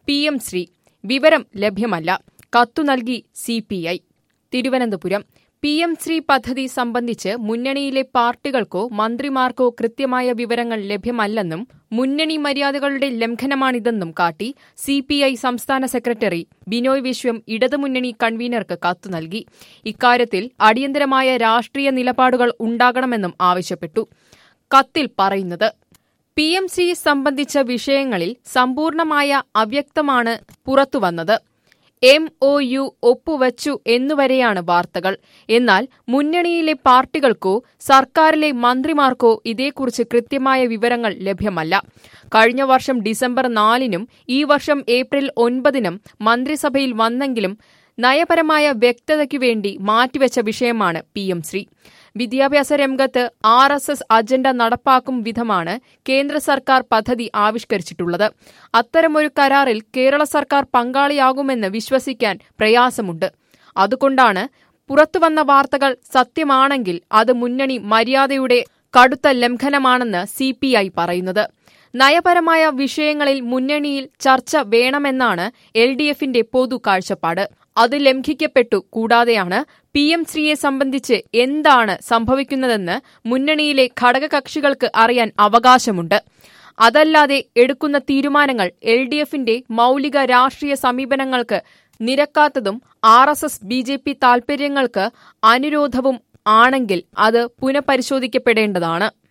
P M Shri വിവരം ലഭ്യമല്ല കത്തു നൽകി C P I Thiruvananthapuram P M Shri പദ്ധതി സംബന്ധിച്ച് മുന്നണിയിലെ പാർട്ടികൾക്കോ മന്ത്രിമാർക്കോ കൃത്യമായ വിവരങ്ങൾ ലഭ്യമല്ലെന്നും മുന്നണി മര്യാദകളുടെ ലംഘനമാണിതെന്നും കാട്ടി സി പി ഐ സംസ്ഥാന സെക്രട്ടറി ബിനോയ് വിശ്വം ഇടതുമുന്നണി കൺവീനർക്ക് കത്തു നൽകി ഇക്കാര്യത്തിൽ അടിയന്തരമായ രാഷ്ട്രീയ നിലപാടുകൾ ഉണ്ടാകണമെന്നും ആവശ്യപ്പെട്ടു കത്തിൽ പറയുന്നത് പി എം സി സംബന്ധിച്ച വിഷയങ്ങളിൽ സമ്പൂർണമായ അവ്യക്തമാണ് പുറത്തുവന്നത് എം ഒ യു ഒപ്പുവച്ചു എന്നുവരെയാണ് വാർത്തകൾ എന്നാൽ മുന്നണിയിലെ പാർട്ടികൾക്കോ സർക്കാരിലെ മന്ത്രിമാർക്കോ ഇതേക്കുറിച്ച് കൃത്യമായ വിവരങ്ങൾ ലഭ്യമല്ല കഴിഞ്ഞ വർഷം ഡിസംബർ നാലിനും ഈ വർഷം ഏപ്രിൽ ഒൻപതിനും മന്ത്രിസഭയിൽ വന്നെങ്കിലും നയപരമായ വ്യക്തതയ്ക്കു വേണ്ടി മാറ്റിവെച്ച വിഷയമാണ് പി എം ശ്രീ വിദ്യാഭ്യാസ രംഗത്ത് ആർ എസ് എസ് അജണ്ട നടപ്പാക്കും വിധമാണ് കേന്ദ്ര സർക്കാർ പദ്ധതി ആവിഷ്കരിച്ചിട്ടുള്ളത് അത്തരമൊരു കരാറിൽ കേരള സർക്കാർ പങ്കാളിയാകുമെന്ന് വിശ്വസിക്കാൻ പ്രയാസമുണ്ട് അതുകൊണ്ടാണ് പുറത്തുവന്ന വാർത്തകൾ സത്യമാണെങ്കിൽ അത് മുന്നണി മര്യാദയുടെ കടുത്ത ലംഘനമാണെന്ന് സി പി ഐ പറയുന്നത് നയപരമായ വിഷയങ്ങളിൽ മുന്നണിയിൽ ചർച്ച വേണമെന്നാണ് എൽ ഡി എഫിന്റെ പൊതു കാഴ്ചപ്പാട് അത് ലംഘിക്കപ്പെട്ടു കൂടാതെയാണ് പി എം ശ്രീയെ സംബന്ധിച്ച് എന്താണ് സംഭവിക്കുന്നതെന്ന് മുന്നണിയിലെ ഘടകകക്ഷികൾക്ക് അറിയാൻ അവകാശമുണ്ട് അതല്ലാതെ എടുക്കുന്ന തീരുമാനങ്ങൾ എൽ ഡി എഫിന്റെ മൌലിക രാഷ്ട്രീയ സമീപനങ്ങൾക്ക് നിരക്കാത്തതും R S S B J P താൽപര്യങ്ങൾക്ക് അനുരോധവും ആണെങ്കിൽ അത് പുനഃപരിശോധിക്കപ്പെടേണ്ടതാണ്